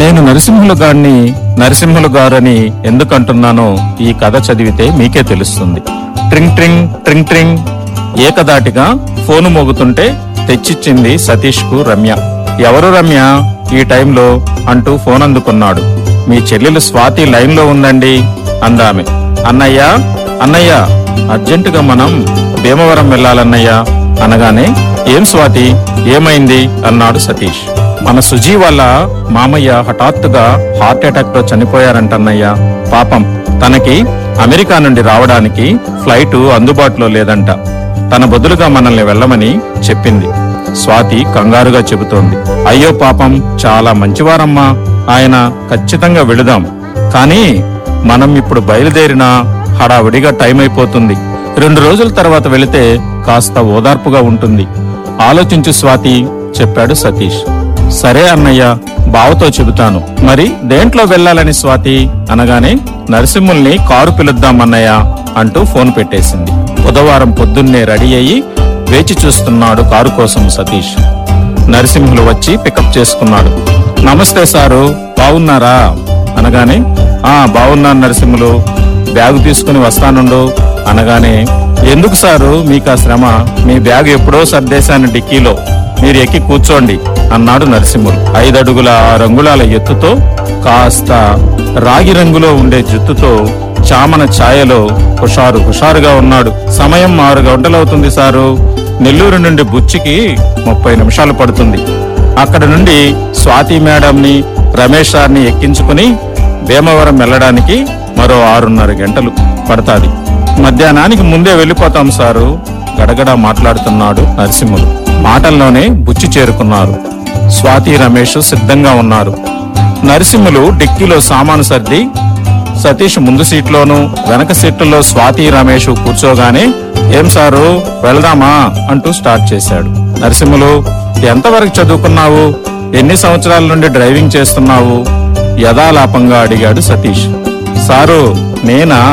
నేను నరసింహులు గారిని నరసింహులు గారని ఎందుకంటున్నానో ఈ కథ చదివితే మీకే తెలుస్తుంది ట్రింగ్ ట్రింగ్ ట్రింగ్ ట్రింగ్ ఏకదాటిగా ఫోను మోగుతుంటే తెచ్చిచ్చింది సతీష్ కు రమ్య ఎవరు రమ్య ఈ టైంలో అంటూ ఫోన్ అందుకున్నాడు మీ చెల్లెలు స్వాతి లైన్ లో ఉందండి అందామె అన్నయ్య అన్నయ్య అర్జెంటుగా మనం భీమవరం వెళ్ళాలన్నయ్య అనగానే ఏం స్వాతి ఏమైంది అన్నాడు సతీష్ మన సుజీ వాళ్ళ మామయ్య హఠాత్తుగా హార్ట్ అటాక్ తో చనిపోయారంటన్నయ్య పాపం తనకి అమెరికా నుండి రావడానికి ఫ్లైట్ అందుబాటులో లేదంట తన బదులుగా మనల్ని వెళ్ళమని చెప్పింది స్వాతి కంగారుగా చెబుతోంది అయ్యో పాపం చాలా మంచివారమ్మా ఆయన ఖచ్చితంగా వెళుదాం కానీ మనం ఇప్పుడు బయలుదేరినా హడావిడిగా టైం అయిపోతుంది రెండు రోజుల తర్వాత వెళితే కాస్త ఓదార్పుగా ఉంటుంది ఆలోచించు స్వాతి చెప్పాడు సతీష్ సరే అన్నయ్య బావతో చెబుతాను మరి దేంట్లో వెళ్ళాలని స్వాతి అనగానే నరసింహుల్ని కారు పిలుద్దాం అన్నయ్య అంటూ ఫోన్ పెట్టేసింది బుధవారం పొద్దున్నే రెడీ అయ్యి వేచి చూస్తున్నాడు కారు కోసం సతీష్ నరసింహులు వచ్చి పికప్ చేసుకున్నాడు నమస్తే సారు బాగున్నారా అనగానే ఆ బాగున్నాను నరసింహులు బ్యాగు తీసుకుని వస్తానుండు అనగానే ఎందుకు సారు మీకు ఆ శ్రమ మీ బ్యాగ్ ఎప్పుడో సర్దేశాను డిక్కీలో మీరు ఎక్కి కూర్చోండి అన్నాడు నరసింహులు ఐదడుగుల ఆరు అంగుళాల ఎత్తుతో కాస్త రాగి రంగులో ఉండే జుత్తుతో చామన ఛాయలో హుషారు హుషారుగా ఉన్నాడు సమయం ఆరు గంటలవుతుంది సారు నెల్లూరు నుండి బుచ్చికి ముప్పై నిమిషాలు పడుతుంది అక్కడ నుండి స్వాతి మేడంని రమేష్ సార్ని ఎక్కించుకుని భీమవరం వెళ్ళడానికి మరో ఆరున్నర గంటలు పడతాది మధ్యాహ్నానికి ముందే వెళ్ళిపోతాం సారు గడగడ మాట్లాడుతున్నాడు నరసింహులు మాటల్లోనే బుచ్చి చేరుకున్నారు స్వాతి రమేష్ సిద్ధంగా ఉన్నారు నరసింహులు డిక్కీలో సామాను సర్ది సతీష్ ముందు సీట్లోను వెనక సీట్లలో స్వాతి రమేష్ కూర్చోగానే ఏం సారు వెళదామా అంటూ స్టార్ట్ చేశాడు నరసింహులు ఎంతవరకు చదువుకున్నావు ఎన్ని సంవత్సరాల నుండి డ్రైవింగ్ చేస్తున్నావు యథాలాపంగా అడిగాడు సతీష్ సారు నేనా